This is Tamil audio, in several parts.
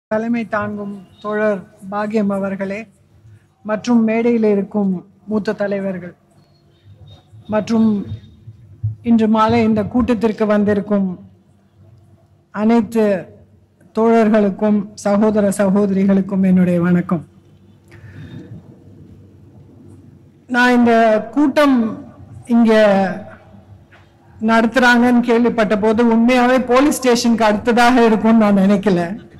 தலைமை தாங்கும் தோழர் பாக்யம் அவர்களே மற்றும் மேடையில் இருக்கும் மூத்த தலைவர்கள் மற்றும் இன்று மாலை இந்த கூட்டத்திற்கு வந்திருக்கும் அனைத்து தோழர்களுக்கும் சகோதர சகோதரிகளுக்கும் என்னுடைய வணக்கம் நான் இந்த கூட்டம் இங்க நடத்துறாங்கன்னு கேள்விப்பட்ட போது உண்மையாவே போலீஸ் ஸ்டேஷனுக்கு அடுத்ததாக இருக்கும்னு நான் நினைக்கல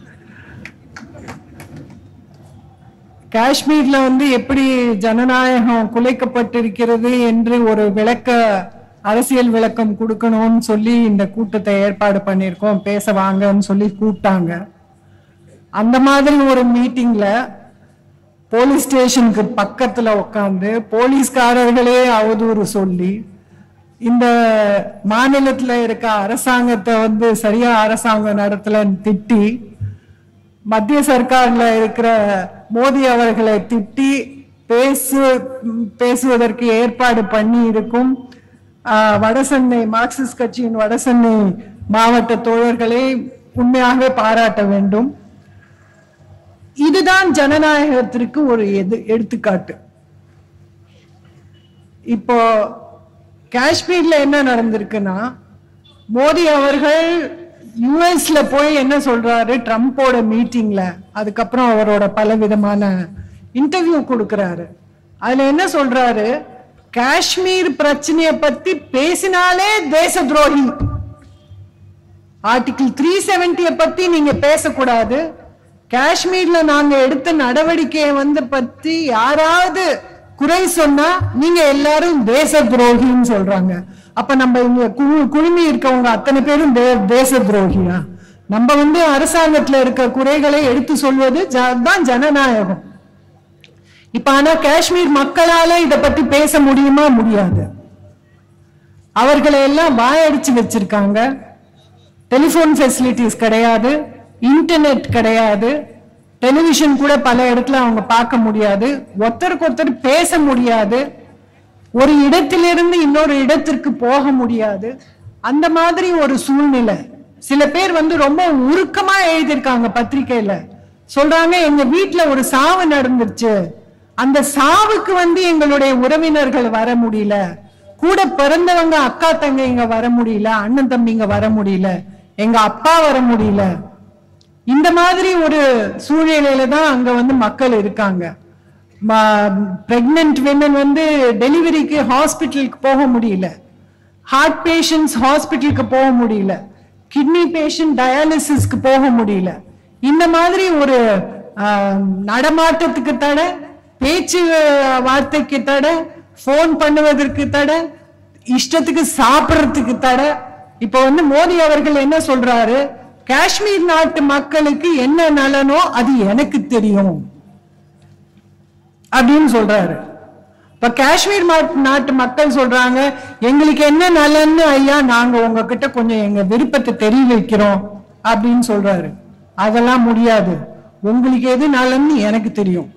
காஷ்மீர்ல வந்து எப்படி ஜனநாயகம் குலைக்கப்பட்டிருக்கிறது என்று ஒரு விளக்க அரசியல் விளக்கம் கொடுக்கணும்னு சொல்லி இந்த கூட்டத்தை ஏற்பாடு பண்ணியிருக்கோம் பேச வாங்கன்னு சொல்லி கூப்பிட்டாங்க அந்த மாதிரி ஒரு மீட்டிங்ல போலீஸ் ஸ்டேஷனுக்கு பக்கத்துல உட்காந்து போலீஸ்காரர்களே அவதூறு சொல்லி இந்த மாநிலத்துல இருக்க அரசாங்கத்தை வந்து சரியா அரசாங்கம் நடத்தலன்னு திட்டி மத்திய சர்க்கார்ல இருக்கிற மோடி அவர்களை திட்டி பேசு பேசுவதற்கு ஏற்பாடு பண்ணி இருக்கும் ஆஹ், வடசென்னை மார்க்சிஸ்ட் கட்சியின் வடசென்னை மாவட்ட தோழர்களை உண்மையாகவே பாராட்ட வேண்டும் இதுதான் ஜனநாயகத்திற்கு ஒரு எது எடுத்துக்காட்டு இப்போ காஷ்மீர்ல என்ன நடந்திருக்குன்னா மோடி அவர்கள் யுஎஸ்ல போய் என்ன சொல்றாரு ட்ரம்ப்போட மீட்டிங்ல அதுக்கப்புறம் அவரோட பல விதமான இன்டர்வியூ கொடுக்கறாரு அதுல என்ன சொல்றாரு காஷ்மீர் பிரச்சனைய பத்தி பேசினாலே தேச துரோகி ஆர்டிகிள் த்ரீ செவன்டிய பத்தி நீங்க பேசக்கூடாது காஷ்மீர்ல நாங்க எடுத்த நடவடிக்கையை வந்து பத்தி யாராவது குறை சொன்னா நீங்க எல்லாரும் தேச துரோகின்னு சொல்றாங்க அப்ப நம்ம இங்க கு- குழுமி இருக்கவங்க அத்தனை பேரும் தே- தேச துரோகியா நம்ம வந்து அரசாங்கத்துல இருக்க குறைகளை எடுத்து சொல்வது ஜ- தான் ஜனநாயகம் இப்ப ஆனா காஷ்மீர் மக்களால இத பத்தி பேச முடியுமா முடியாது அவர்களை எல்லாம் வாயடிச்சு வச்சிருக்காங்க டெலிஃபோன் ஃபெசிலிட்டிஸ் கிடையாது இன்டர்நெட் கிடையாது டெலிவிஷன் கூட பல இடத்துல அவங்க பார்க்க முடியாது ஒருத்தருக்கு ஒருத்தர் பேச முடியாது ஒரு இடத்திலிருந்து இன்னொரு இடத்திற்கு போக முடியாது அந்த மாதிரி ஒரு சூழ்நிலை சில பேர் வந்து ரொம்ப உருக்கமா எழுதியிருக்காங்க பத்திரிக்கையில சொல்றாங்க எங்க வீட்ல ஒரு சாவு நடந்துருச்சு அந்த சாவுக்கு வந்து எங்களுடைய உறவினர்கள் வர முடியல கூட பிறந்தவங்க அக்கா தங்கைங்க வர முடியல அண்ணன் தம்பிங்க வர முடியல எங்க அப்பா வர முடியல இந்த மாதிரி ஒரு சூழ்நிலையில தான் அங்க வந்து மக்கள் இருக்காங்க பிரெக்னென்ட் விமன் வந்து டெலிவரிக்கு ஹாஸ்பிட்டலுக்கு போக முடியல ஹார்ட் பேஷண்ட்ஸ் ஹாஸ்பிட்டலுக்கு போக முடியல கிட்னி பேஷண்ட் டயாலிசிஸ்க்கு போக முடியல இந்த மாதிரி ஒரு ஆஹ், நடமாட்டத்துக்கு தடை பேச்சு ஆஹ், வார்த்தைக்கு தடை ஃபோன் பண்ணுவதற்கு தடை இஷ்டத்துக்கு சாப்பிடுறதுக்கு தடை இப்ப வந்து மோடி அவர்கள் என்ன சொல்றாரு காஷ்மீர் நாட்டு மக்களுக்கு என்ன நலனோ அது எனக்கு தெரியும் அப்படின்னு சொல்றாரு இப்ப காஷ்மீர் மாட்- நாட்டு மக்கள் சொல்றாங்க எங்களுக்கு என்ன நலன்னு ஐயா நாங்க உங்ககிட்ட கொஞ்சம் எங்க விருப்பத்தை தெரிவிக்கிறோம் அப்படின்னு சொல்றாரு அதெல்லாம் முடியாது உங்களுக்கு எது நலன்னு எனக்கு தெரியும்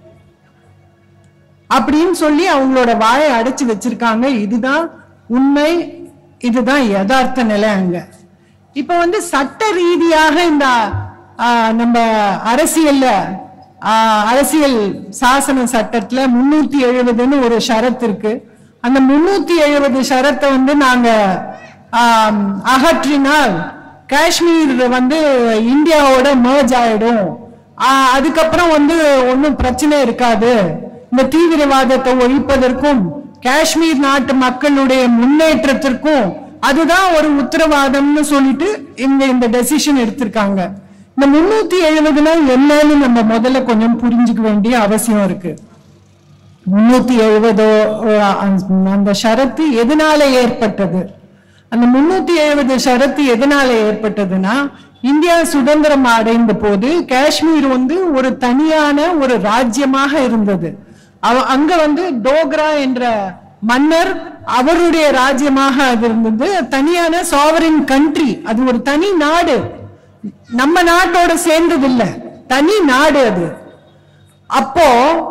அப்படின்னு சொல்லி அவங்களோட வாயை அடைச்சு வச்சிருக்காங்க இதுதான் உண்மை இதுதான் யதார்த்த நிலை அங்க இப்ப வந்து சட்ட ரீதியாக இந்த ஆ, நம்ம அரசியல்ல ஆ, அரசியல் சாசன சட்டத்துல முன்னூத்தி எழுபதுன்னு ஒரு ஷரத் இருக்கு அந்த முன்னூத்தி எழுபது ஷரத்தை வந்து நாங்க ஆம், அகற்றினால் காஷ்மீர் வந்து இந்தியாவோட merge ஆயிடும் ஆ, அதுக்கப்புறம் வந்து ஒன்றும் பிரச்சனை இருக்காது இந்த தீவிரவாதத்தை ஒழிப்பதற்கும் காஷ்மீர் நாட்டு மக்களுடைய முன்னேற்றத்திற்கும் அதுதான் ஒரு உத்தரவாதம்னு சொல்லிட்டு இங்க இந்த டெசிஷன் எடுத்திருக்காங்க இந்த முன்னூத்தி எழுபதுனா என்னன்னு நம்ம முதல்ல கொஞ்சம் புரிஞ்சுக்க வேண்டிய அவசியம் இருக்கு முன்னூத்தி எழுபதோ அந்த ஷரத்து எதனால ஏற்பட்டது அந்த முன்னூத்தி எழுபது ஷரத்து எதனால ஏற்பட்டதுன்னா இந்தியா சுதந்திரம் அடைந்த போது காஷ்மீர் வந்து ஒரு தனியான ஒரு ராஜ்யமாக இருந்தது அவ- அங்க வந்து டோக்ரா என்ற மன்னர் அவருடைய ராஜ்யமாக அது இருந்தது தனியான சாவரின் கண்ட்ரி அது ஒரு தனி நாடு நம்ம நாட்டோட சேர்ந்தது இல்ல தனி நாடு அது அப்போ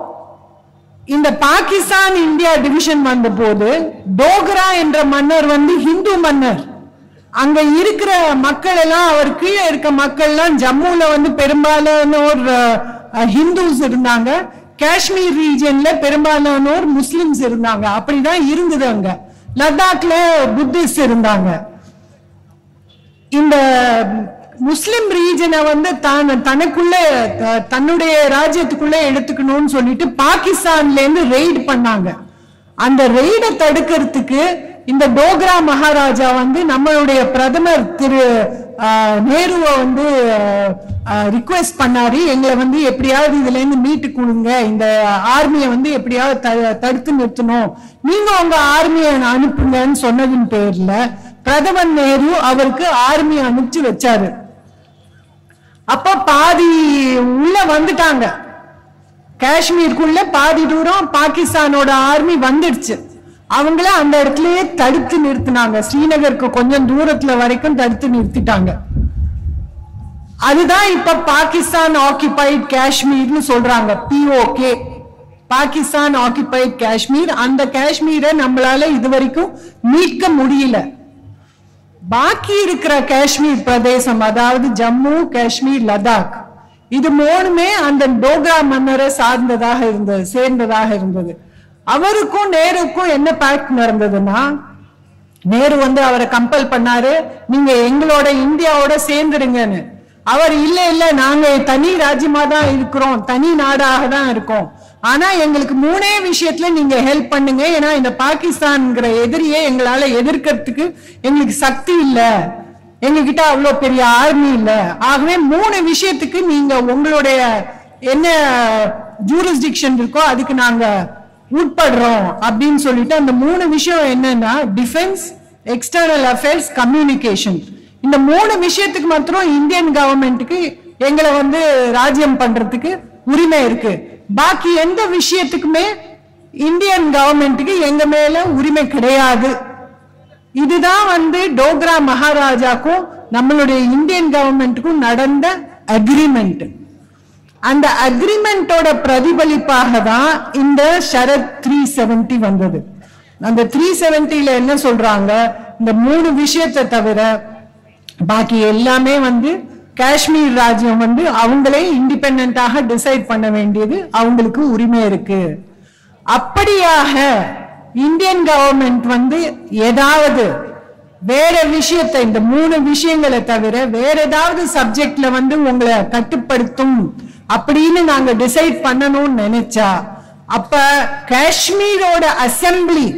இந்த பாகிஸ்தான் இந்தியா டிவிஷன் வந்த போது டோக்ரா என்ற மன்னர் வந்து ஹிந்து மன்னர் அங்க இருக்கிற மக்கள் எல்லாம் அவர் கீழே இருக்க மக்கள் எல்லாம் ஜம்முல வந்து பெரும்பாலானோர் அஹ், ஹிந்துஸ் இருந்தாங்க காஷ்மீர் ரீஜன்ல பெரும்பாலானோர் முஸ்லிம்ஸ் இருந்தாங்க அப்படிதான் இருந்தது அங்க லடாக்ல புத்திஸ்ட் இருந்தாங்க இந்த முஸ்லிம் ரீஜனை வந்து தான் தனக்குள்ள த- தன்னுடைய ராஜ்யத்துக்குள்ள எடுத்துக்கணும்னு சொல்லிட்டு பாகிஸ்தான்ல இருந்து ரெய்டு பண்ணாங்க அந்த ரெய்டை தடுக்கிறதுக்கு இந்த டோக்ரா மகாராஜா வந்து நம்மளுடைய பிரதமர் திரு ஆஹ், நேருவை வந்து ரிக்வெஸ்ட் பண்ணாரு எங்களை வந்து எப்படியாவது இதுல இருந்து மீட்டு கொடுங்க இந்த ஆர்மியை வந்து எப்படியாவது த- தடுத்து நிறுத்தணும் நீங்க உங்க ஆர்மியை அனுப்புங்கன்னு சொன்னதின் பேர்ல பிரதமர் நேரு அவருக்கு ஆர்மி அனுப்பிச்சு வச்சாரு அப்ப பாதி உள்ள வந்துட்டாங்க காஷ்மீருக்குள்ள பாதி தூரம் பாகிஸ்தானோட ஆர்மி வந்துடுச்சு அவங்கள அந்த இடத்துலயே தடுத்து நிறுத்தினாங்க ஸ்ரீநகருக்கு கொஞ்சம் தூரத்துல வரைக்கும் தடுத்து நிறுத்திட்டாங்க அதுதான் இப்ப பாகிஸ்தான் ஆக்கிபைட் காஷ்மீர்னு சொல்றாங்க பிஓகே பாகிஸ்தான் ஆக்கிபைட் காஷ்மீர் அந்த காஷ்மீரை நம்மளால இதுவரைக்கும் மீட்க முடியல பாக்கி இருக்கிற காஷ்மீர் பிரதேசம் அதாவது ஜம்மு காஷ்மீர் லடாக் இது மூணுமே அந்த டோக்ரா மன்னரை சார்ந்ததாக இருந்தது சேர்ந்ததாக இருந்தது அவருக்கும் நேருக்கும் என்ன பேக்ட் நடந்ததுன்னா நேரு வந்து அவரை கம்பல் பண்ணாரு நீங்க எங்களோட இந்தியாவோட சேர்ந்துடுங்கன்னு அவர் இல்ல இல்ல நாங்க தனி ராஜ்யமா தான் இருக்கிறோம் தனி நாடாக தான் இருக்கோம் ஆனா எங்களுக்கு மூணே விஷயத்துல நீங்க ஹெல்ப் பண்ணுங்க ஏன்னா இந்த பாகிஸ்தான்ங்கிற எதிரியை எங்களால எதிர்க்கிறதுக்கு எங்களுக்கு சக்தி இல்ல எங்ககிட்ட அவ்வளவு பெரிய ஆர்மி இல்ல ஆகவே மூணு விஷயத்துக்கு நீங்க உங்களுடைய என்ன ஜூரிஸ்டிக்ஷன் இருக்கோ அதுக்கு நாங்க உட்படுறோம் அப்படின்னு சொல்லிட்டு அந்த மூணு விஷயம் என்னன்னா டிஃபென்ஸ் எக்ஸ்டர்னல் அஃபேர்ஸ் கம்யூனிகேஷன் இந்த மூணு விஷயத்துக்கு மாத்திரம் இந்தியன் கவர்மெண்ட்டுக்கு எங்களை வந்து ராஜ்யம் பண்றதுக்கு உரிமை இருக்கு பாக்கி எந்த விஷயத்துக்குமே இந்தியன் கவர்மெண்ட்டுக்கு எங்க மேல உரிமை கிடையாது இதுதான் வந்து டோக்ரா மகாராஜாக்கும் நம்மளுடைய இந்தியன் கவர்மெண்ட்டுக்கும் நடந்த அக்ரிமெண்ட் அந்த அக்ரிமெண்டோட பிரதிபலிப்பாக தான் இந்த ஷரத் த்ரீ செவன்டி வந்தது அந்த த்ரீ செவன்டில என்ன சொல்றாங்க இந்த மூணு விஷயத்தை தவிர பாக்கி எல்லாமே வந்து காஷ்மீர் ராஜ்யம் வந்து அவங்களே இண்டிபெண்டாக டிசைட் பண்ண வேண்டியது அவங்களுக்கு உரிமை இருக்கு அப்படியாக இந்தியன் கவர்மெண்ட் வந்து ஏதாவது வேற விஷயத்தை இந்த மூணு விஷயங்களை தவிர வேற ஏதாவது சப்ஜெக்ட்ல வந்து உங்களை கட்டுப்படுத்தும் அப்படின்னு நாங்க டிசைட் பண்ணணும்னு நினைச்சா அப்ப காஷ்மீரோட அசெம்பிளி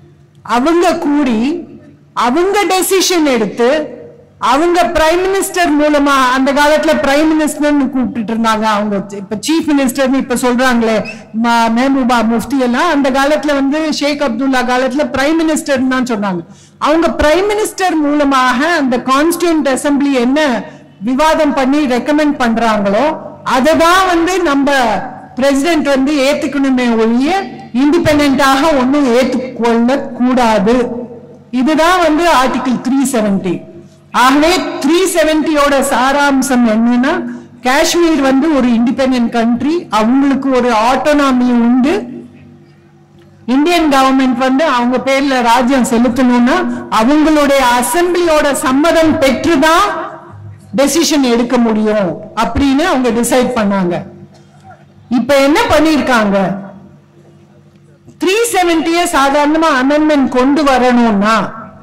அவங்க கூடி அவங்க டெசிஷன் எடுத்து அவங்க பிரைம் மினிஸ்டர் மூலமா அந்த காலத்துல பிரைம் மினிஸ்டர்னு கூப்பிட்டுட்டு இருந்தாங்க அவங்க இப்ப சீஃப் மினிஸ்டர்னு இப்ப சொல்றாங்களே ம- மெஹபூபா முஃப்தி எல்லாம் அந்த காலத்துல வந்து ஷேக் அப்துல்லா காலத்துல பிரைம் மினிஸ்டர் தான் சொன்னாங்க அவங்க பிரைம் மினிஸ்டர் மூலமாக அந்த கான்ஸ்டியூண்ட் அசெம்பிளி என்ன விவாதம் பண்ணி ரெக்கமெண்ட் பண்றாங்களோ அதை தான் வந்து நம்ம பிரசிடென்ட் வந்து ஏத்துக்கணுமே ஒழிய இண்டிபெண்டாக ஒன்னும் ஏத்துக்கொள்ள கூடாது இதுதான் வந்து ஆர்டிகிள் த்ரீ செவன்டி ஆகவே த்ரீ செவன்டியோட சாராம்சம் என்னன்னா காஷ்மீர் வந்து ஒரு இண்டிபெண்டன்ட் கண்ட்ரி அவங்களுக்கு ஒரு ஆட்டோனாமி உண்டு இந்தியன் கவர்மெண்ட் வந்து அவங்க பேர்ல ராஜ்யம் செலுத்தணும்னா அவங்களுடைய அசெம்பிளியோட சம்மதம் பெற்றுதான் டெசிஷன் எடுக்க முடியும் அப்படின்னு அவங்க டிசைட் பண்ணாங்க இப்ப என்ன பண்ணிருக்காங்க த்ரீ செவன்டிய சாதாரணமா அமெண்ட்மெண்ட் கொண்டு வரணும்னா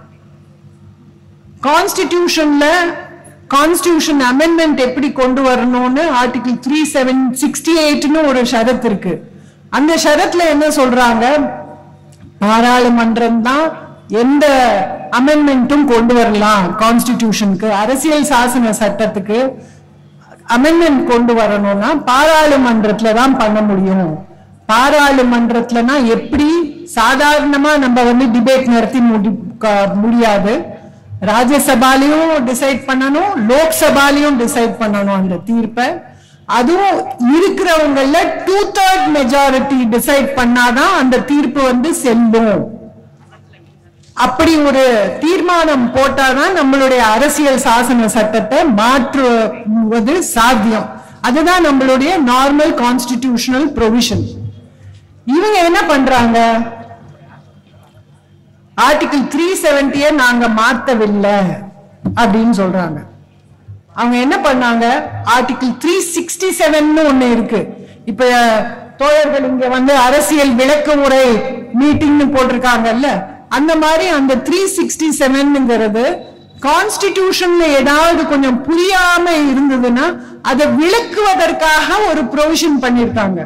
கான்ஸ்டிடியூஷன்ல கான்ஸ்டிடியூஷன் அமெண்ட்மெண்ட் எப்படி கொண்டு வரணும்னு ஆர்டிகிள் த்ரீ செவன் சிக்ஸ்டி எயிட்னு ஒரு ஷரத் இருக்கு அந்த ஷரத்ல என்ன சொல்றாங்க பாராளுமன்றம் தான் எந்த அமெண்ட்மெண்ட்டும் கொண்டு வரலாம் கான்ஸ்டிடியூஷனுக்கு அரசியல் சாசன சட்டத்துக்கு அமெண்ட்மெண்ட் கொண்டு வரணும்னா பாராளுமன்றத்துல தான் பண்ண முடியும் பாராளுமன்றத்துலனா எப்படி சாதாரணமா நம்ம வந்து டிபேட் நடத்தி முடி க- முடியாது ராஜ்யசபாலையும் டிசைட் பண்ணணும் லோக்சபாலையும் டிசைட் பண்ணணும் அந்த தீர்ப்பை அதுவும் இருக்கிறவங்கள டூ தேர்ட் மெஜாரிட்டி டிசைட் பண்ணாதான் அந்த தீர்ப்பு வந்து செல்லும் அப்படி ஒரு தீர்மானம் போட்டாதான் நம்மளுடைய அரசியல் சாசன சட்டத்தை மாற்றுவது சாத்தியம் அதுதான் நம்மளுடைய நார்மல் கான்ஸ்டிடியூஷனல் ப்ரொவிஷன் இவங்க என்ன பண்றாங்க ஆர்டிகிள் த்ரீ செவன்டிய நாங்க மாத்தவில்லை அப்படின்னு சொல்றாங்க அவங்க என்ன பண்ணாங்க ஆர்டிகிள் த்ரீ சிக்ஸ்டி செவன் ஒண்ணு இருக்கு இப்ப தோழர்கள் இங்க வந்து அரசியல் விளக்க உரை மீட்டிங்னு போட்டிருக்காங்கல்ல அந்த மாதிரி அந்த த்ரீ சிக்ஸ்டி செவன்ங்கிறது கான்ஸ்டிடியூஷன்ல ஏதாவது கொஞ்சம் புரியாம இருந்ததுன்னா அதை விளக்குவதற்காக ஒரு ப்ரொவிஷன் பண்ணிருக்காங்க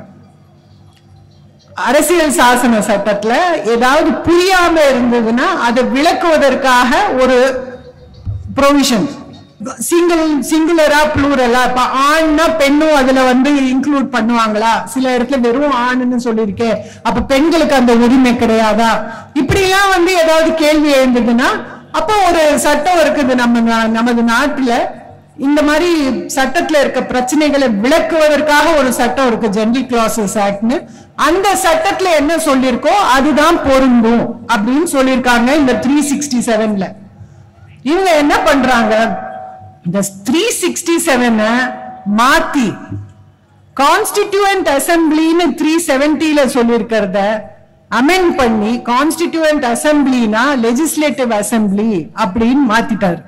அரசியல் சாசன சட்டத்துல ஏதாவது புரியாம இருந்ததுன்னா அதை விளக்குவதற்காக ஒரு ப்ரொவிஷன் சிங்கிள் சிங்குலரா ப்ளூரலா இப்ப ஆண்னா பெண்ணும் அதுல வந்து இன்க்ளூட் பண்ணுவாங்களா சில இடத்துல வெறும் ஆணுன்னு சொல்லியிருக்கேன் அப்ப பெண்களுக்கு அந்த உரிமை கிடையாதா இப்படி எல்லாம் வந்து ஏதாவது கேள்வி எழுந்ததுன்னா அப்போ ஒரு சட்டம் இருக்குது நம்ம நா- நமது நாட்டுல இந்த மாதிரி சட்டத்துல இருக்க பிரச்சனைகளை விளக்குவதற்காக ஒரு சட்டம் இருக்கு ஜெனரல் கிளாசஸ் ஆக்ட்னு அந்த சட்டத்துல என்ன சொல்லியிருக்கோ அதுதான் பொருந்தும் அப்படின்னு சொல்லியிருக்காங்க இந்த த்ரீ சிக்ஸ்டி செவன்ல இவங்க என்ன பண்றாங்க இந்த த்ரீ சிக்ஸ்டி செவனை மாத்தி கான்ஸ்டிடியூவன்ட் அசம்பிளின்னு த்ரீ செவன்டில சொல்லியிருக்கிறத அமெண்ட் பண்ணி கான்ஸ்டிடியூவன்ட் அசம்பிளினா லெஜிஸ்லேட்டிவ் அசம்பிளி அப்படின்னு மாத்திட்டாரு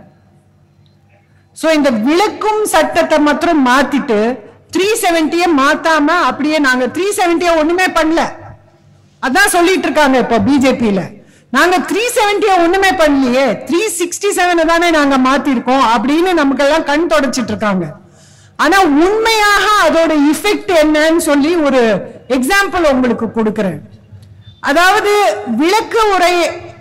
சோ இந்த விளக்கும் சட்டத்தை மாத்திரம் மாத்திட்டு த்ரீ செவன்டிய மாத்தாம அப்படியே நாங்க த்ரீ செவன்டிய ஒண்ணுமே பண்ணல அதான் சொல்லிட்டு இருக்காங்க இப்போ பிஜேபியில நாங்க த்ரீ செவன்டிய ஒண்ணுமே பண்ணலையே த்ரீ சிக்ஸ்டி செவனை தானே நாங்க மாத்திருக்கோம் அப்படின்னு நமக்கெல்லாம் கண் தொடச்சிட்டு இருக்காங்க ஆனா உண்மையாக அதோட இஃபெக்ட் என்னன்னு சொல்லி ஒரு எக்ஸாம்பிள் உங்களுக்கு கொடுக்கிறேன் அதாவது விளக்கு உரை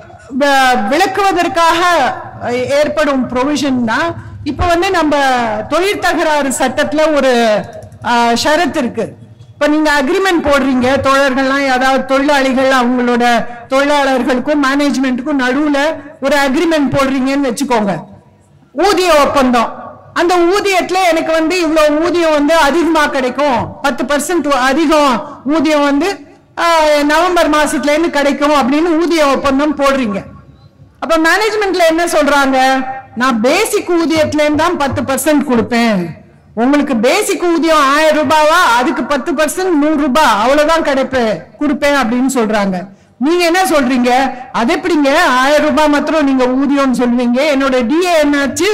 வ- விளக்குவதற்காக அஹ், ஏற்படும் ப்ரொவிஷன் தான் இப்ப வந்து நம்ம தொழில் தகராறு சட்டத்துல ஒரு அஹ், ஷரத்து இருக்கு இப்ப நீங்க அக்ரிமெண்ட் போடுறீங்க தோழர்கள்லாம் ஏதாவது தொழிலாளிகள் அவங்களோட தொழிலாளர்களுக்கும் மேனேஜ்மெண்ட்டுக்கும் நடுவுல ஒரு அக்ரிமெண்ட் போடுறீங்கன்னு வச்சுக்கோங்க ஊதிய ஒப்பந்தம் அந்த ஊதியத்துல எனக்கு வந்து இவ்வளவு ஊதியம் வந்து அதிகமா கிடைக்கும் பத்து பர்சன்ட் அதிகம் ஊதியம் வந்து ஆஹ், நவம்பர் மாசத்துல இருந்து கிடைக்கும் அப்படின்னு ஊதிய ஒப்பந்தம் போடுறீங்க அப்ப மேனேஜ்மெண்ட்ல என்ன சொல்றாங்க நான் பேசிக் ஊதியத்துல இருந்து தான் பத்து பர்சன்ட் கொடுப்பேன் உங்களுக்கு பேசிக் ஊதியம் ஆயிரம் ரூபாவா அதுக்கு பத்து பர்சன்ட் நூறு ரூபாய் அவ்வளவுதான் கிடைப்பேன் கொடுப்பேன் அப்படின்னு சொல்றாங்க நீங்க என்ன சொல்றீங்க அது எப்படிங்க ஆயிரம் ரூபாய் மாத்திரம் நீங்க ஊதியம்னு சொல்லுவீங்க என்னோட டிஏ என்னாச்சு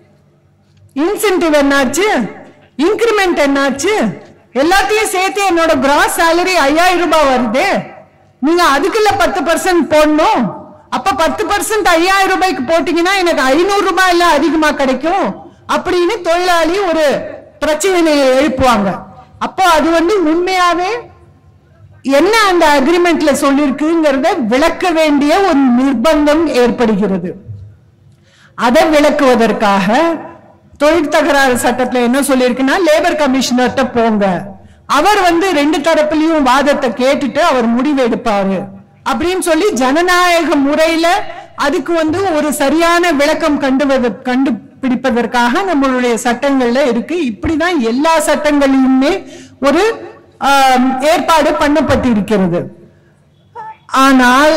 இன்சென்டிவ் என்னாச்சு இன்கிரிமெண்ட் என்னாச்சு எல்லாத்தையும் சேர்த்து என்னோட கிராஸ் salary ஐயாயிரம் ரூபாய் வருது நீங்க அதுக்குள்ள பத்து பர்சன்ட் போடணும் அப்ப பத்து பர்சன்ட் ஐயாயிரம் ரூபாய்க்கு போட்டீங்கன்னா எனக்கு ஐநூறு ரூபாய் இல்ல அதிகமா கிடைக்கும் அப்படின்னு தொழிலாளி ஒரு பிரச்சனையை எழுப்புவாங்க அப்போ அது வந்து உண்மையாவே என்ன அந்த அக்ரிமெண்ட்ல சொல்லிருக்குங்கிறத விளக்க வேண்டிய ஒரு நிர்பந்தம் ஏற்படுகிறது அதை விளக்குவதற்காக தொழில் தகராறு சட்டத்துல என்ன சொல்லியிருக்குன்னா லேபர் கமிஷனர்கிட்ட போங்க அவர் வந்து ரெண்டு தரப்புலயும் வாதத்தை கேட்டுட்டு அவர் முடிவு எடுப்பாரு அப்படின்னு சொல்லி ஜனநாயக முறையில அதுக்கு வந்து ஒரு சரியான விளக்கம் கண்டுவது கண்டுபிடிப்பதற்காக நம்மளுடைய சட்டங்கள்ல இருக்கு இப்படிதான் எல்லா சட்டங்களிலுமே ஒரு ஆம், ஏற்பாடு பண்ணப்பட்டிருக்கிறது ஆனால்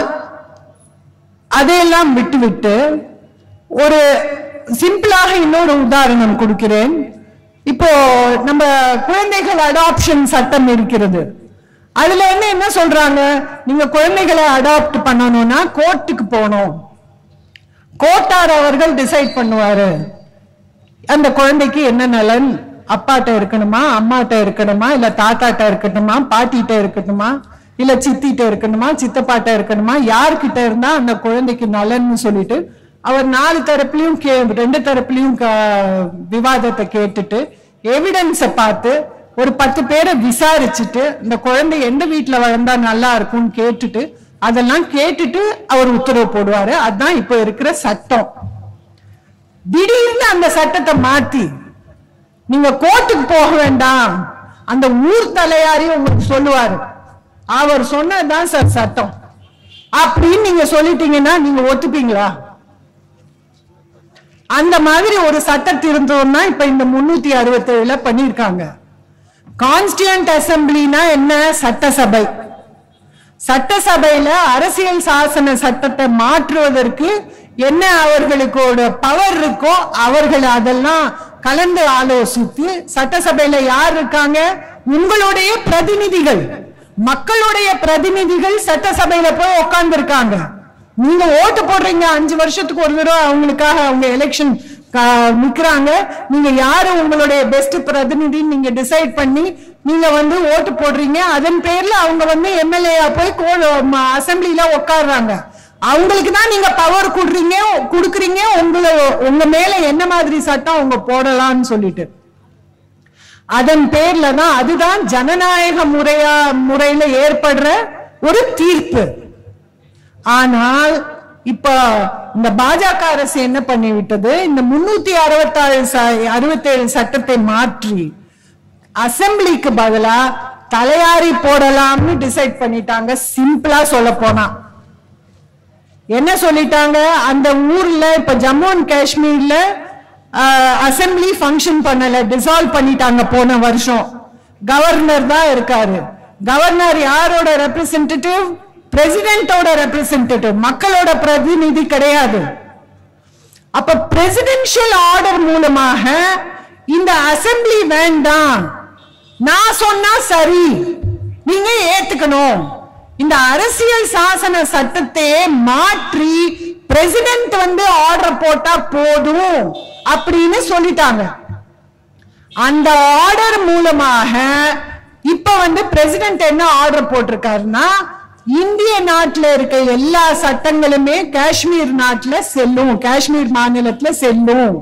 அதையெல்லாம் விட்டுவிட்டு ஒரு சிம்பிளாக இன்னொரு உதாரணம் கொடுக்கிறேன் இப்போ நம்ம குழந்தைகள் அடாப்ஷன் சட்டம் இருக்கிறது அதுல என்ன என்ன சொல்றாங்க நீங்க குழந்தைகளை அடாப்ட் பண்ணணும்னா கோர்ட்டுக்கு போகணும் கோர்ட்டார் அவர்கள் டிசைட் பண்ணுவாரு அந்த குழந்தைக்கு என்ன நலன் அப்பாட்ட இருக்கணுமா அம்மாட்ட இருக்கணுமா இல்ல தாத்தாட்ட இருக்கணுமா பாட்டிட்ட இருக்கணுமா இல்ல சித்திட்ட இருக்கணுமா சித்தப்பாட்ட இருக்கணுமா யார்கிட்ட இருந்தா அந்த குழந்தைக்கு நலன்னு சொல்லிட்டு அவர் நாலு தரப்புலயும் கே ரெண்டு தரப்புலயும் க- விவாதத்தை கேட்டுட்டு எவிடன்ஸ பார்த்து ஒரு பத்து பேரை விசாரிச்சுட்டு இந்த குழந்தை எந்த வீட்டுல வளர்ந்தா நல்லா இருக்கும்னு கேட்டுட்டு அதெல்லாம் கேட்டுட்டு அவர் உத்தரவு போடுவாரு அதுதான் இப்ப இருக்கிற சட்டம் திடீர்னு அந்த சட்டத்தை மாத்தி நீங்க கோர்ட்டுக்கு போக வேண்டாம் அந்த ஊர் தலையாரையும் உங்களுக்கு சொல்லுவாரு அவர் சொன்னதுதான் சார் சட்டம் அப்படின்னு நீங்க சொல்லிட்டீங்கன்னா நீங்க ஒத்துப்பீங்களா அந்த மாதிரி ஒரு சட்ட திருத்தம் தான் இப்ப இந்த முன்னூத்தி அறுபத்தி ஏழுல பண்ணிருக்காங்க கான்ஸ்டியூண்ட் அசம்பிளினா என்ன சட்டசபை சட்டசபையில அரசியல் சாசன சட்டத்தை மாற்றுவதற்கு என்ன அவர்களுக்கோட பவர் இருக்கோ அவர்கள் அதெல்லாம் கலந்து ஆலோசித்து சட்டசபையில யார் இருக்காங்க உங்களுடைய பிரதிநிதிகள் மக்களுடைய பிரதிநிதிகள் சட்டசபையில போய் உட்கார்ந்து இருக்காங்க நீங்க ஓட்டு போடுறீங்க அஞ்சு வருஷத்துக்கு ஒரு தடவை அவங்களுக்காக அவங்க எலெக்ஷன் க- நிக்கிறாங்க நீங்க யாரு உங்களுடைய பெஸ்ட் பிரதிநிதி நீங்க டிசைட் பண்ணி நீங்க வந்து ஓட்டு போடுறீங்க அதன் பேர்ல அவங்க வந்து எம்எல்ஏ போய் அசம்பிளில உட்கார்றாங்க அவங்களுக்கு தான் நீங்க பவர் கொடுறீங்க கொடுக்குறீங்க உங்களை உங்க மேல என்ன மாதிரி சட்டம் அவங்க போடலாம்னு சொல்லிட்டு அதன் பேர்ல தான் அதுதான் ஜனநாயக முறையா முறையில ஏற்படுற ஒரு தீர்ப்பு ஆனால் இப்ப இந்த பாஜக அரசு என்ன பண்ணி விட்டது இந்த முன்னூத்தி அறுபத்தாறு அறுபத்தேழு சட்டத்தை மாற்றி அசெம்பிளிக்கு பதிலா தலையாரி போடலாம்னு டிசைட் பண்ணிட்டாங்க சிம்பிளா சொல்ல போனா என்ன சொல்லிட்டாங்க அந்த ஊர்ல இப்ப ஜம்மு அண்ட் காஷ்மீர்ல அசெம்பிளி ஃபங்க்ஷன் பண்ணல டிசால்வ் பண்ணிட்டாங்க போன வருஷம் கவர்னர் தான் இருக்காரு கவர்னர் யாரோட ரெப்ரசன்டேட்டிவ் பிரசிடென்டோட ரெப்ரசன்டேட்டிவ் மக்களோட பிரதிநிதி கிடையாது அப்ப பிரசிடென்ஷியல் ஆர்டர் மூலமாக இந்த அசெம்பிளி வேண்டாம் நான் சொன்னா சரி நீங்க ஏத்துக்கணும் இந்த அரசியல் சாசன சட்டத்தையே மாற்றி பிரசிடென்ட் வந்து ஆர்டர் போட்டா போதும் அப்படின்னு சொல்லிட்டாங்க அந்த ஆர்டர் மூலமாக இப்ப வந்து பிரசிடென்ட் என்ன ஆர்டர் போட்டிருக்காருன்னா இந்திய நாட்டுல இருக்க எல்லா சட்டங்களுமே காஷ்மீர் நாட்டுல செல்லும் காஷ்மீர் மாநிலத்துல செல்லும்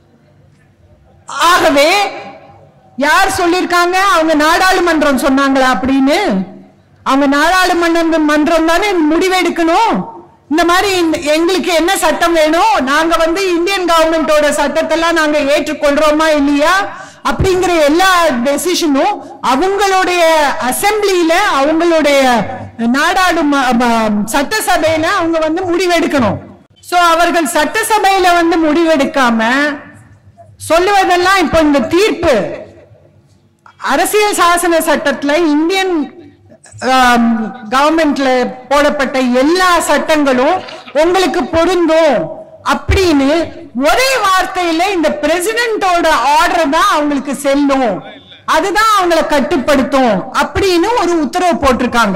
ஆகவே யார் சொல்லிருக்காங்க அவங்க நாடாளுமன்றம் சொன்னாங்களா அப்படின்னு அவங்க நாடாளுமன்றம் மன்றம் தானே முடிவெடுக்கணும் இந்த மாதிரி இந்த- எங்களுக்கு என்ன சட்டம் வேணும் நாங்க வந்து இந்தியன் கவர்மெண்டோட சட்டத்தெல்லாம் நாங்க ஏற்றுக்கொள்றோமா இல்லையா அப்படிங்கிற எல்லா டெசிஷனும் அவங்களுடைய அசெம்பிளியில அவங்களுடைய நாடாளும ம- சட்டசபையில அவங்க வந்து முடிவெடுக்கணும் சோ அவர்கள் சட்டசபையில வந்து முடிவெடுக்காம சொல்லுவதெல்லாம் இப்போ இந்த தீர்ப்பு அரசியல் சாசன சட்டத்துல இந்தியன் கவர்மெண்ட்ல போடப்பட்ட எல்லா சட்டங்களும் உங்களுக்கு பொருந்தும் அப்படின்னு ஒரே வார்த்தையில இந்த பிரசிடென்டோட ஆர்டர் தான் அவங்களுக்கு செல்லும் அதுதான் அவங்கள கட்டுப்படுத்தும் அப்படின்னு ஒரு உத்தரவு போட்டிருக்காங்க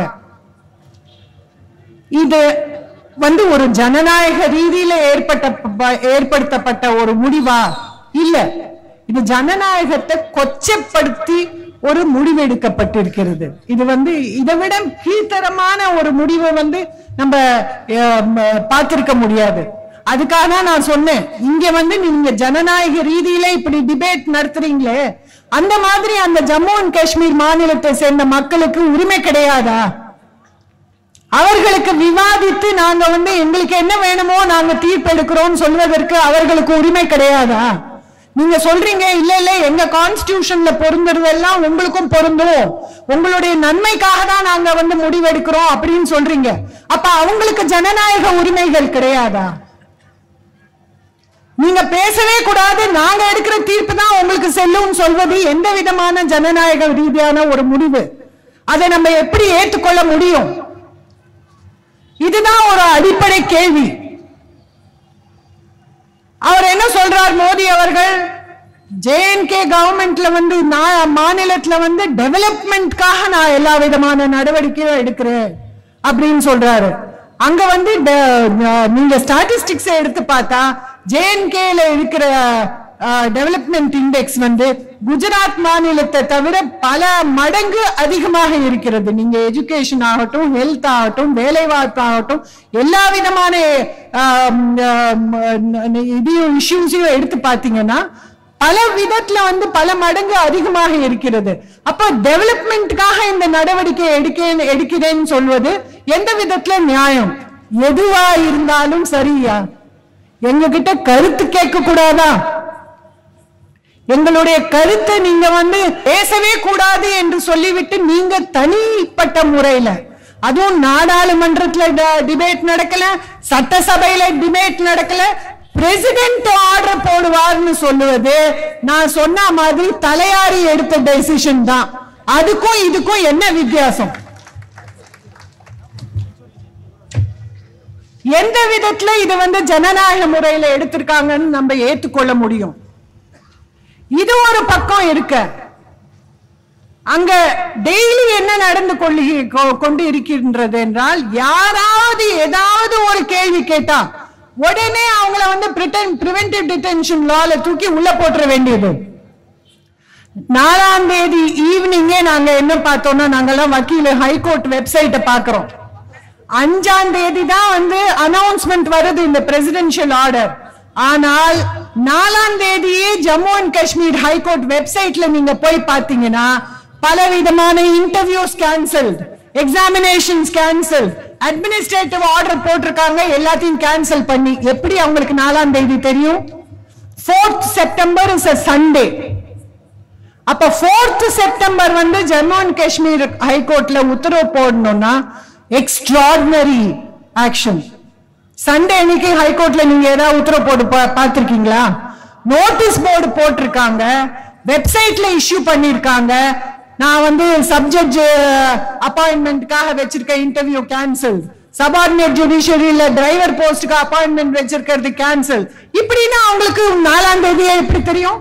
இது வந்து ஒரு ஜனநாயக ரீதியில ஏற்பட்ட ப- ஏற்படுத்தப்பட்ட ஒரு முடிவா இல்ல இது ஜனநாயகத்தை கொச்சப்படுத்தி ஒரு முடிவு எடுக்கப்பட்டிருக்கிறது இது வந்து இதை விட கீழ்த்தரமான ஒரு முடிவை வந்து நம்ம அஹ், ம- பார்த்திருக்க முடியாது அதுக்காக தான் நான் சொன்னேன் இங்க வந்து நீங்க ஜனநாயக ரீதியில இப்படி டிபேட் நடத்துறீங்களே அந்த மாதிரி அந்த ஜம்மு அண்ட் காஷ்மீர் மாநிலத்தை சேர்ந்த மக்களுக்கு உரிமை கிடையாதா அவர்களுக்கு விவாதித்து நாங்க வந்து எங்களுக்கு என்ன வேணுமோ நாங்க தீர்ப்பு எடுக்கிறோம் சொல்வதற்கு அவர்களுக்கு உரிமை கிடையாதா நீங்க சொல்றீங்க இல்ல இல்ல எங்க கான்ஸ்டிடியூஷன்ல பொருந்துறதெல்லாம் உங்களுக்கும் பொருந்தும் உங்களுடைய நன்மைக்காக தான் நாங்க வந்து முடிவெடுக்கிறோம் அப்படின்னு சொல்றீங்க அப்ப அவங்களுக்கு ஜனநாயக உரிமைகள் கிடையாதா நீங்க பேசவே கூடாது நாங்க எடுக்கிற தீர்ப்பு தான் உங்களுக்கு செல்லும் சொல்வது எந்த விதமான ஜனநாயக ரீதியான ஒரு முடிவு அதை நம்ம எப்படி ஏற்றுக்கொள்ள முடியும் இதுதான் ஒரு அடிப்படை கேள்வி அவர் என்ன சொல்றார் மோடி அவர்கள் ஜேஎன்கே கவர்மெண்ட்ல வந்து நான் மாநிலத்துல வந்து டெவலப்மெண்ட்காக நான் எல்லா விதமான நடவடிக்கையும் எடுக்கிறேன் அப்படின்னு சொல்றாரு அங்க வந்து ட- நீங்க ஸ்டாட்டிஸ்டிக்ஸ் எடுத்து பார்த்தா ஜேஎன்கேல இருக்கிற டெவலப்மெண்ட் இண்டெக்ஸ் வந்து குஜராத் மாநிலத்தை தவிர பல மடங்கு அதிகமாக இருக்கிறது நீங்க எஜுகேஷன் ஆகட்டும் ஹெல்த் ஆகட்டும் வேலைவாய்ப்பு ஆகட்டும் எல்லா விதமான ஆம், ஆம், இதையும் இஷ்யூஸையும் எடுத்து பார்த்தீங்கன்னா பல விதத்துல வந்து பல மடங்கு அதிகமாக இருக்கிறது அப்ப டெவலப்மெண்ட்டுக்காக இந்த நடவடிக்கை எடுக்க எடுக்கிறேன்னு சொல்வது எந்த விதத்துல நியாயம் எதுவா இருந்தாலும் சரியா எங்க கிட்ட கருத்து கேட்க கூடாதா எங்களுடைய கருத்தை நீங்க வந்து பேசவே கூடாது என்று சொல்லிவிட்டு நீங்க தனிப்பட்ட முறையில அதுவும் நாடாளுமன்றத்துல டிபேட் நடக்கல சட்டசபையில டிபேட் நடக்கல பிரசிடென்ட் ஆர்டர் போடுவார்னு சொல்லுவது நான் சொன்ன மாதிரி தலையாரி எடுத்த டெசிஷன் தான் அதுக்கும் இதுக்கும் என்ன வித்தியாசம் எந்த விதத்துல இது வந்து ஜனநாயக முறையில எடுத்திருக்காங்கன்னு நம்ம ஏத்துக்கொள்ள முடியும் இது ஒரு பக்கம் இருக்க அங்க டெய்லி என்ன நடந்து கொள்ளி கொ- கொண்டு இருக்கின்றது என்றால் யாராவது ஏதாவது ஒரு கேள்வி கேட்டா உடனே அவங்கள வந்து பிரிவென்டிவ் டிடென்ஷன் லால தூக்கி உள்ள போட்டுற வேண்டியது நாலாம் தேதி ஈவினிங்கே நாங்க என்ன பார்த்தோம்னா நாங்கெல்லாம் வக்கீல் ஹைகோர்ட் வெப்சைட்டை பாக்குறோம் அஞ்சாம் தேதி தான் வந்து அனௌன்ஸ்மெண்ட் வருது இந்த பிரசிடென்ஷியல் ஆர்டர் ஆனால் நாலாம் தேதியே ஜம்மு அண்ட் காஷ்மீர் ஹைகோர்ட் வெப்சைட்ல நீங்க போய் பார்த்தீங்கன்னா பலவிதமான interviews cancelled examinations cancel administrative order போட்டிருக்காங்க எல்லாத்தையும் கேன்சல் பண்ணி எப்படி அவங்களுக்கு நாலாம் தேதி தெரியும் fourth September is a Sunday அப்ப ஃபோர்த் செப்டம்பர் வந்து ஜம்மு அண்ட் காஷ்மீர் ஹைகோர்ட்ல உத்தரவு போடணும்னா எக்ஸ்ட்ராடினரி ஆக்ஷன் சண்டே அன்னைக்கு ஹைகோர்ட்ல நீங்க ஏதாவது உத்தரவு போட்டு பா- பார்த்திருக்கீங்களா நோட்டீஸ் போர்டு போட்டிருக்காங்க வெப்சைட்ல இஷ்யூ பண்ணிருக்காங்க நான் வந்து சப்ஜெக்ட் அப்பாயின்மெண்ட்காக வச்சிருக்க இன்டர்வியூ கேன்சல் சபார்டினேட் ஜுடிஷியரியில டிரைவர் போஸ்டுக்கு அப்பாயின்மெண்ட் வச்சிருக்கிறது கேன்சல் இப்படின்னா அவங்களுக்கு நாலாம் தேதியே எப்படி தெரியும்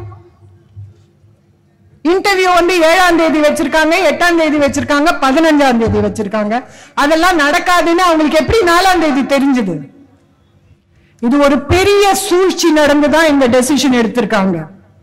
இன்டர்வியூ வந்து ஏழாம் தேதி வச்சிருக்காங்க எட்டாம் தேதி வச்சிருக்காங்க பதினஞ்சாம் தேதி வச்சிருக்காங்க அதெல்லாம் நடக்காதுன்னு அவங்களுக்கு எப்படி நாலாம் தேதி தெரிஞ்சது இது ஒரு பெரிய சூழ்ச்சி நடந்துதான் இந்த டெசிஷன் எடுத்திருக்காங்க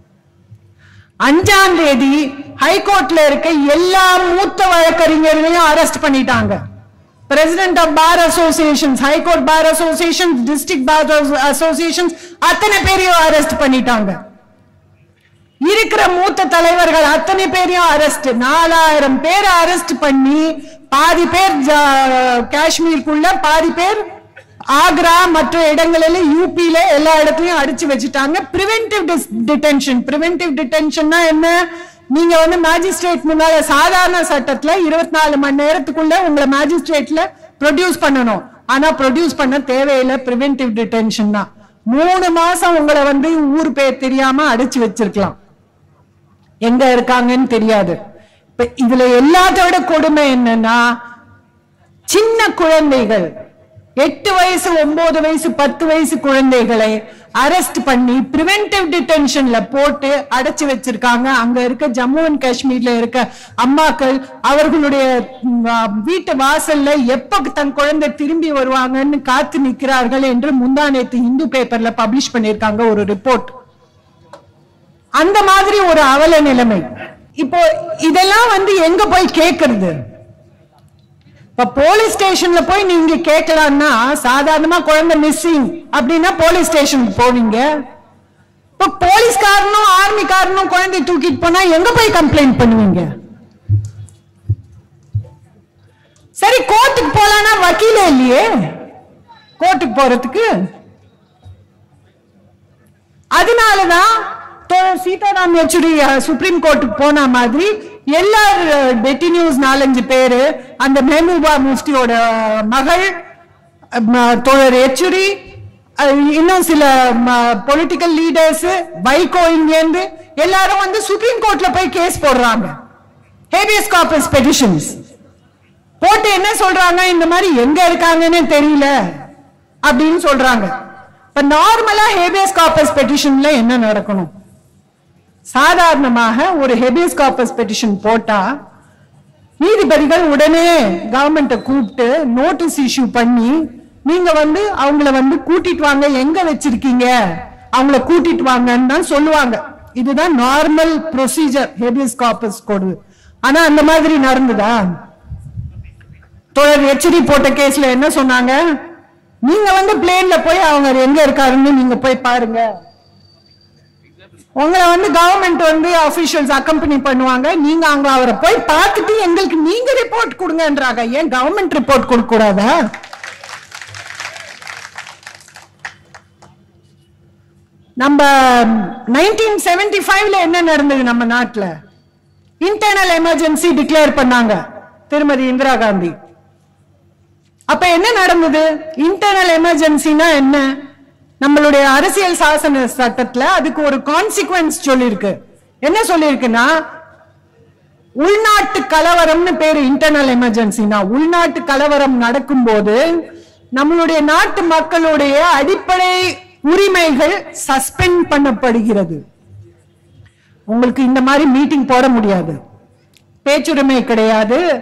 அஞ்சாம் தேதி ஹைகோர்ட்ல இருக்க எல்லா மூத்த வழக்கறிஞர்களையும் அரெஸ்ட் பண்ணிட்டாங்க president of bar associations high court bar association district bar associations அத்தனை பேரையும் அரெஸ்ட் பண்ணிட்டாங்க இருக்கிற மூத்த தலைவர்கள் அத்தனை பேரையும் அரெஸ்ட் நாலாயிரம் பேரை அரெஸ்ட் பண்ணி பாதி பேர் ஜா- காஷ்மீருக்குள்ள பாதி பேர் ஆக்ரா மற்ற இடங்களில யூபியில எல்லா இடத்துலயும் அடிச்சு வச்சுட்டாங்க பிரிவென்டிவ் டிடென்ஷன் பிரிவென்டிவ் டிடென்ஷன்னா என்ன நீங்க வந்து மேஜிஸ்ட்ரேட் முன்னால சாதாரண சட்டத்துல இருபத்தி நாலு மணி நேரத்துக்குள்ள உங்களை மேஜிஸ்ட்ரேட்ல ப்ரொடியூஸ் பண்ணணும் ஆனா ப்ரொடியூஸ் பண்ண தேவையில்லை பிரிவென்டிவ் டிடென்ஷன் தான் மூணு மாசம் உங்களை வந்து ஊர் பேர் தெரியாம அடைச்சு வச்சிருக்கலாம் எங்க இருக்காங்கன்னு தெரியாது இப்ப இதுல எல்லாத்த விட கொடுமை என்னன்னா சின்ன குழந்தைகள் எட்டு வயசு ஒன்பது வயசு பத்து வயசு குழந்தைகளை அரெஸ்ட் பண்ணி பிரிவென்டிவ் டிடென்ஷன்ல போட்டு அடைச்சு வச்சிருக்காங்க அங்க இருக்க ஜம்மு அண்ட் காஷ்மீர்ல இருக்க அம்மாக்கள் அவர்களுடைய ம், ஆ, வீட்டு வாசல்ல எப்ப தன் குழந்தை திரும்பி வருவாங்கன்னு காத்து நிற்கிறார்கள் என்று முந்தா நேத்து இந்து பேப்பர்ல பப்ளிஷ் பண்ணிருக்காங்க ஒரு ரிப்போர்ட் அந்த மாதிரி ஒரு அவல நிலைமை இப்போ இதெல்லாம் வந்து எங்க போய் கேக்குறது இப்ப போலீஸ் ஸ்டேஷன்ல போய் நீங்க கேட்கலாம்னா சாதாரணமா குழந்தை மிஸ்ஸிங் அப்படின்னா போலீஸ் ஸ்டேஷனுக்கு போவீங்க இப்ப போலீஸ்காரனும் ஆர்மிக்காரனும் குழந்தை தூக்கிட்டு போனா எங்க போய் கம்ப்ளைண்ட் பண்ணுவீங்க சரி கோர்ட்டுக்கு போலான்னா வக்கீலே இல்லையே கோர்ட்டுக்கு போறதுக்கு அதனாலதான் தோழர் சீதாராம் யெச்சூரி அஹ், சுப்ரீம் கோர்ட்டுக்கு போன மாதிரி எல்லா டெட்டினியூஸ் நாலஞ்சு பேரு அந்த மெஹபூபா முஃப்தியோட அஹ், மகள் அஹ், ம- தோழர் யெச்சூரி அஹ், இன்னும் சில பொலிட்டிக்கல் லீடர்ஸ் வைகோ இங்கேருந்து எல்லாரும் வந்து சுப்ரீம் கோர்ட்ல போய் கேஸ் போடுறாங்க ஹேபியஸ் கார்பஸ் பெட்டிஷன்ஸ் போட்டு என்ன சொல்றாங்க இந்த மாதிரி எங்க இருக்காங்கன்னு தெரியல அப்படின்னு சொல்றாங்க இப்ப நார்மலா ஹேபியஸ் கார்பஸ் பெட்டிஷன்ல என்ன நடக்கணும் சாதாரணமாக ஒரு ஹேபியஸ் கார்பஸ் பெட்டிஷன் போட்டா நீதிபதிகள் உடனே கவர்மெண்ட்டை கூப்பிட்டு நோட்டீஸ் இஷ்யூ பண்ணி நீங்க வந்து அவங்கள வந்து கூட்டிட்டு வாங்க எங்க வச்சிருக்கீங்க அவங்கள கூட்டிட்டு வாங்கன்னு தான் சொல்லுவாங்க இதுதான் நார்மல் ப்ரொசீஜர் ஹேபியஸ் கார்பஸ் கோடு ஆனா அந்த மாதிரி நடந்ததா தோழர் எச்சரி போட்ட கேஸ்ல என்ன சொன்னாங்க நீங்க வந்து பிளேன்ல போய் அவங்க எங்க இருக்காருன்னு நீங்க போய் பாருங்க உங்களை வந்து கவர்மெண்ட் வந்து அபிஷியல்ஸ் அக்கம்பனி பண்ணுவாங்க நீங்க அங்க அவரை போய் பார்த்துட்டு எங்களுக்கு நீங்க ரிப்போர்ட் கொடுங்கன்றாங்க ஏன் கவர்மெண்ட் ரிப்போர்ட் கொடுக்க கூடாதா நம்ம நைன்டீன் செவன்டி ஃபைவ்ல என்ன நடந்தது நம்ம நாட்டுல இன்டர்னல் எமர்ஜென்சி டிக்ளேர் பண்ணாங்க திருமதி இந்திரா காந்தி அப்ப என்ன நடந்தது இன்டர்னல் எமர்ஜென்சினா என்ன நம்மளுடைய அரசியல் சாசன சட்டத்துல அதுக்கு ஒரு கான்சிக்வன்ஸ் சொல்லியிருக்கு என்ன சொல்லியிருக்குன்னா உள்நாட்டு கலவரம்னு பேரு இன்டர்னல் எமர்ஜென்சினா உள்நாட்டு கலவரம் நடக்கும்போது நம்மளுடைய நாட்டு மக்களுடைய அடிப்படை உரிமைகள் சஸ்பெண்ட் பண்ணப்படுகிறது உங்களுக்கு இந்த மாதிரி மீட்டிங் போட முடியாது பேச்சுரிமை கிடையாது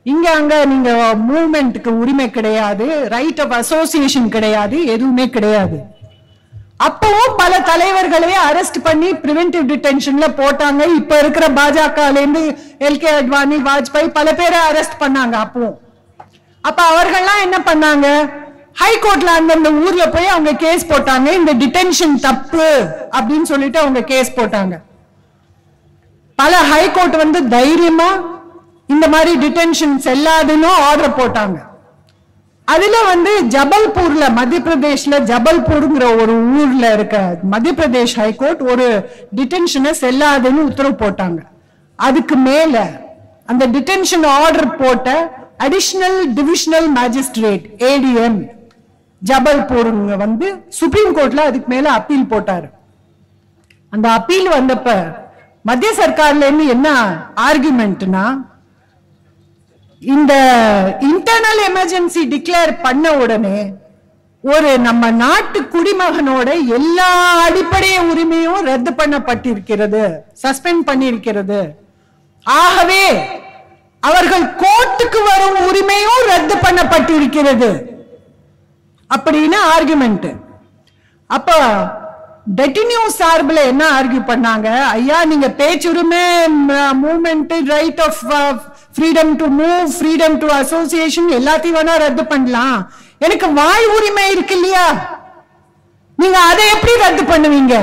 இங்க அங்க நீங்க மூவ்மெண்ட்டுக்கு உரிமை கிடையாது ரைட் ஆஃப் அசோசியேஷன் கிடையாது எதுவுமே கிடையாது அப்பவும் பல தலைவர்களை அரெஸ்ட் பண்ணி பிரிவென்டிவ் டிடென்ஷன்ல போட்டாங்க இப்ப இருக்கிற பாஜகல இருந்து எல் கே அத்வானி வாஜ்பாய் பல பேரை அரெஸ்ட் பண்ணாங்க அப்பவும் அப்ப அவர்கள்லாம் என்ன பண்ணாங்க ஹைகோர்ட்ல அந்தந்த ஊர்ல போய் அவங்க கேஸ் போட்டாங்க இந்த டிடென்ஷன் தப்பு அப்படின்னு சொல்லிட்டு அவங்க கேஸ் போட்டாங்க பல ஹைகோர்ட் வந்து தைரியமா இந்த மாதிரி டிடென்ஷன் செல்லாதுன்னு ஆர்டர் போட்டாங்க அதுல வந்து ஜபல்பூர்ல மத்திய பிரதேஷ்ல ஜபல்பூர்ங்கிற ஒரு ஊர்ல இருக்க மத்திய பிரதேஷ் ஹைகோர்ட் ஒரு டிடென்ஷனை செல்லாதுன்னு உத்தரவு போட்டாங்க அதுக்கு மேல அந்த டிடென்ஷன் ஆர்டர் போட்ட அடிஷனல் டிவிஷனல் மேஜிஸ்ட்ரேட் ஏடிஎம் ஜபல்பூருங்க வந்து சுப்ரீம் கோர்ட்ல அதுக்கு மேல அப்பீல் போட்டாரு அந்த அப்பீல் வந்தப்ப மத்திய சர்க்கார்ல இருந்து என்ன ஆர்குமெண்ட்னா இந்த இன்டர்னல் எமர்ஜென்சி டிக்ளேர் பண்ண உடனே ஒரு நம்ம நாட்டு குடிமகனோட எல்லா அடிப்படை உரிமையும் ரத்து பண்ணப்பட்டிருக்கிறது சஸ்பெண்ட் பண்ணியிருக்கிறது ஆகவே அவர்கள் கோர்ட்டுக்கு வரும் உரிமையும் ரத்து பண்ணப்பட்டிருக்கிறது அப்படின்னு ஆர்குமெண்ட் அப்ப டெட்டினியூ சார்பில் என்ன ஆர்கியூ பண்ணாங்க ஐயா நீங்க பேச்சுரிமை movement right of freedom to move freedom to association எல்லாத்தையும் வேணா ரத்து பண்ணலாம் எனக்கு வாழ் உரிமை இருக்கு இல்லையா நீங்க அதை எப்படி ரத்து பண்ணுவீங்க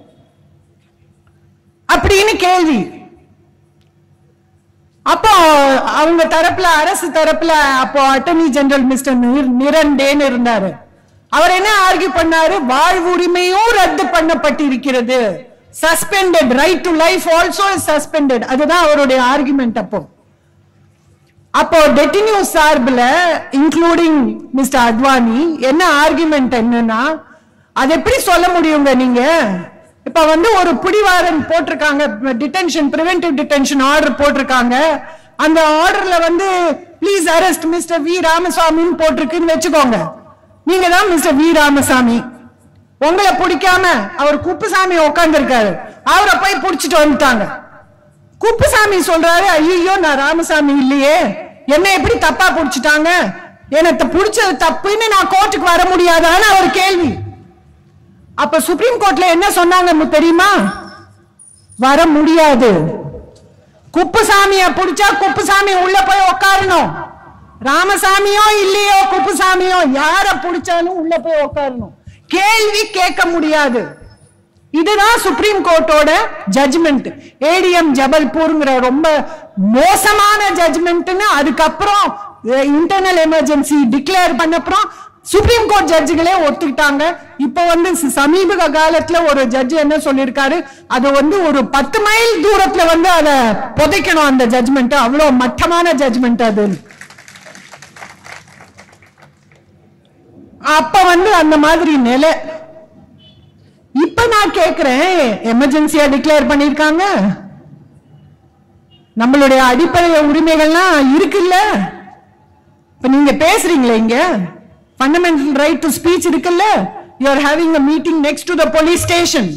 அப்படின்னு கேள்வி அப்போ அவங்க தரப்புல அரசு தரப்புல அப்போ அட்டர்னி ஜெனரல் மிஸ்டர் நிரண்டேன்னு இருந்தாரு அவர் என்ன ஆர்கியூ பண்ணாரு வாழ்வுரிமையும் ரத்து பண்ணப்பட்டிருக்கிறது suspended right to life also suspended அதுதான் அவருடைய ஆர்குமெண்ட் அப்போ அப்போ டெட்டினியூ சார்பில் இன்க்ளூடிங் மிஸ்டர் அத்வானி என்ன ஆர்குமெண்ட் என்னன்னா அது எப்படி சொல்ல முடியுங்க நீங்க இப்ப வந்து ஒரு பிடிவாரன் போட்டிருக்காங்க டிடென்ஷன் பிரிவென்டிவ் டிடென்ஷன் ஆர்டர் போட்டிருக்காங்க அந்த ஆர்டர்ல வந்து ப்ளீஸ் அரெஸ்ட் மிஸ்டர் வி ராமசாமின்னு போட்டிருக்குன்னு வச்சுக்கோங்க நீங்க தான் மிஸ்டர் வி ராமசாமி உங்களை பிடிக்காம அவர் குப்புசாமி உட்கார்ந்துருக்காரு அவரை போய் பிடிச்சிட்டு வந்துட்டாங்க குப்புசாமி சொல்றாரு ஐயோ நான் ராமசாமி இல்லையே என்ன எப்படி தப்பா புடிச்சிட்டாங்க எனக்கு புடிச்சது தப்புன்னு நான் கோர்ட்டுக்கு வர முடியாதான்னு அவர் கேள்வி அப்ப சுப்ரீம் கோர்ட்ல என்ன சொன்னாங்க தெரியுமா வர முடியாது குப்புசாமிய புடிச்சா குப்புசாமி உள்ள போய் உட்காரணும் ராமசாமியோ இல்லையோ குப்புசாமியோ யார புடிச்சாலும் உள்ள போய் உட்காரணும் கேள்வி கேட்க முடியாது இதுதான் சுப்ரீம் கோர்ட்டோட ஜட்ஜ்மெண்ட் ஏடிஎம் ஜபல்பூர்ங்கிற ரொம்ப மோசமான ஜட்ஜ்மெண்ட்னு அதுக்கப்புறம் இன்டர்னல் எமர்ஜென்சி டிக்ளேர் பண்ணப்புறம் சுப்ரீம் கோர்ட் ஜட்ஜுகளே ஒத்துக்கிட்டாங்க இப்போ வந்து ச- சமீப காலத்துல ஒரு ஜட்ஜ் என்ன சொல்லியிருக்காரு அது வந்து ஒரு பத்து மைல் தூரத்துல வந்து அதை புதைக்கணும் அந்த ஜட்ஜ்மெண்ட் அவ்வளவு மட்டமான ஜட்ஜ்மெண்ட் அது அப்ப வந்து அந்த மாதிரி நிலை இப்ப நான் கேக்குறேன் எமர்ஜென்சியா டிக்ளேர் பண்ணிருக்காங்க நம்மளுடைய அடிப்படை உரிமைகள்லாம் இருக்குல்ல இப்ப நீங்க பேசுறீங்களே இங்க ஃபண்டமெண்டல் ரைட் டு ஸ்பீச் இருக்குல்ல you are having a meeting next to the police station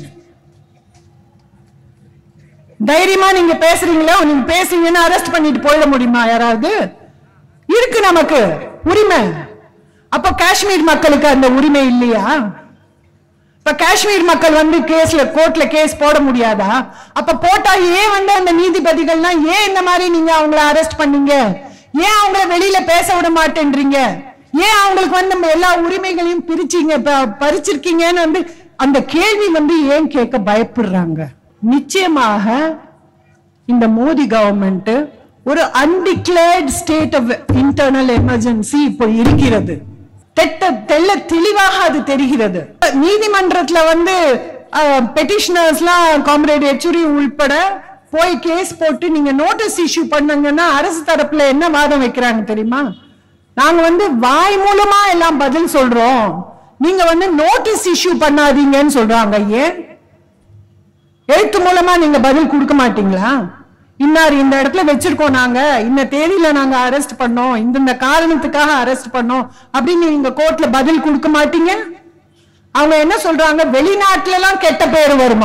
தைரியமா நீங்க பேசுறீங்களா நீங்க பேசுறீங்கன்னு அரெஸ்ட் பண்ணிட்டு போயிட முடியுமா யாராவது இருக்கு நமக்கு உரிமை அப்ப காஷ்மீர் மக்களுக்கு அந்த உரிமை இல்லையா இப்ப காஷ்மீர் மக்கள் வந்து கேஸ்ல கோர்ட்ல கேஸ் போட முடியாதா அப்ப போட்டா ஏன் வந்து அந்த நீதிபதிகள்லாம் ஏன் இந்த மாதிரி நீங்க அவங்கள அரெஸ்ட் பண்ணீங்க ஏன் அவங்கள வெளியில பேச விட மாட்டேன்றீங்க ஏன் அவங்களுக்கு வந்து நம்ம எல்லா உரிமைகளையும் பிரிச்சீங்க ப- பறிச்சிருக்கீங்கன்னு வந்து அந்த கேள்வி வந்து ஏன் கேட்க பயப்படுறாங்க நிச்சயமாக இந்த மோடி கவர்மெண்ட் ஒரு undeclared state of internal emergency இப்போ இருக்கிறது தெட்ட தெள்ள தெளிவாக அது தெரிகிறது நீதிமன்றத்துல வந்து பெட்டிஷனர்ஸ்லாம் காம்ரேட் எச்சுரி உள்பட போய் கேஸ் போட்டு நீங்க நோட்டீஸ் இஷ்யூ பண்ணீங்கன்னா அரசு தரப்புல என்ன வாதம் வைக்கிறாங்க தெரியுமா நாங்க வந்து வாய் மூலமா எல்லாம் பதில் சொல்றோம் நீங்க வந்து நோட்டீஸ் இஷ்யூ பண்ணாதீங்கன்னு சொல்றாங்க ஏன் எழுத்து மூலமா நீங்க பதில் கொடுக்க மாட்டீங்களா இன்னார் இந்த இடத்துல வச்சிருக்கோம் நாங்க இந்த தேதியில நாங்க அரெஸ்ட் பண்ணோம் இந்த இந்த காரணத்துக்காக அரெஸ்ட் பண்ணோம் அப்படின்னு நீங்க கோர்ட்ல பதில் கொடுக்க மாட்டீங்க அவங்க என்ன சொல்றாங்க வெளிநாட்டுல எல்லாம் கெட்ட பேர் வருமா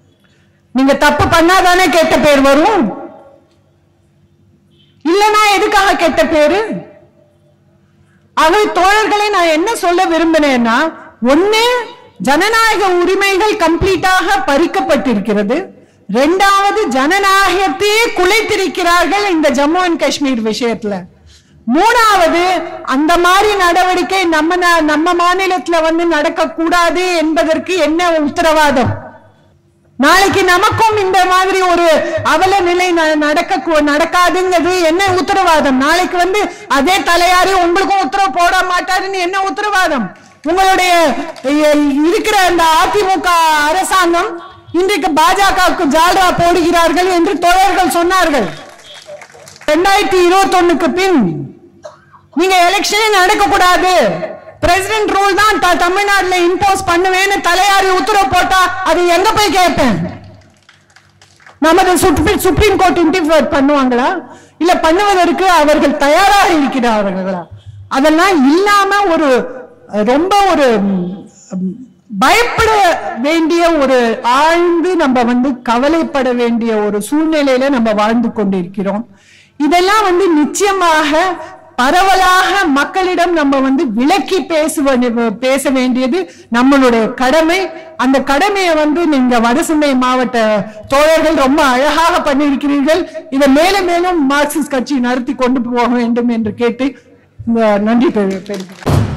நீங்க தப்பு பண்ணாதானே கெட்ட பேர் வரும் இல்லனா எதுக்கு கெட்ட பேரு ஆகவே தோழர்களை நான் என்ன சொல்ல விரும்பினேன்னா ஒண்ணு ஜனநாயக உரிமைகள் கம்ப்ளீட்டாக பறிக்கப்பட்டிருக்கிறது ரெண்டாவது ஜனநாயகத்தையே குலைத்திருக்கிறார்கள் இந்த ஜம்மு அண்ட் காஷ்மீர் விஷயத்துல மூணாவது அந்த மாதிரி நடவடிக்கை நம்ம நா- நம்ம மாநிலத்துல வந்து நடக்க கூடாது என்பதற்கு என்ன உத்தரவாதம் நாளைக்கு நமக்கும் இந்த மாதிரி ஒரு அவல நிலை ந- நடக்க கூ- நடக்காதுங்கிறது என்ன உத்தரவாதம் நாளைக்கு வந்து அதே தலையாரி உங்களுக்கும் உத்தரவு போட மாட்டாருன்னு என்ன உத்தரவாதம் உங்களுடைய இ- இருக்கிற அந்த அதிமுக அரசாங்கம் இன்றைக்கு பாஜகவுக்கு ஜால்ரா போடுகிறார்கள் என்று தோழர்கள் சொன்னார்கள் ரெண்டாயிரத்தி இருபத்தி பின் நீங்க எலெக்ஷனே நடக்க கூடாது பிரசிடென்ட் ரூல் தான் த- தமிழ்நாட்டுல இம்போஸ் பண்ணுவேன்னு தலையாரி உத்தரவு போட்டா அது எங்க போய் கேட்பேன் நமது சுப்ரீம் சுப்ரீம் கோர்ட் இன்டிஃபர் பண்ணுவாங்களா இல்ல பண்ணுவதற்கு அவர்கள் தயாராக இருக்கிறார்களா அதெல்லாம் இல்லாம ஒரு அஹ், ரொம்ப ஒரு ம், பயப்பட வேண்டிய ஒரு ஆழ்ந்து நம்ம வந்து கவலைப்பட வேண்டிய ஒரு சூழ்நிலையில நம்ம வாழ்ந்து கொண்டிருக்கிறோம் இதெல்லாம் வந்து நிச்சயமாக பரவலாக மக்களிடம் நம்ம வந்து விளக்கி பேசுவ பேச வேண்டியது நம்மளுடைய கடமை அந்த கடமையை வந்து நீங்க வடசென்னை மாவட்ட தோழர்கள் ரொம்ப அழகாக பண்ணியிருக்கிறீர்கள் இதை மேலும் மேலும் மார்க்சிஸ்ட் கட்சி நடத்தி கொண்டு போக வேண்டும் என்று கேட்டு இந்த நன்றி பெறு- பெறுகிறேன்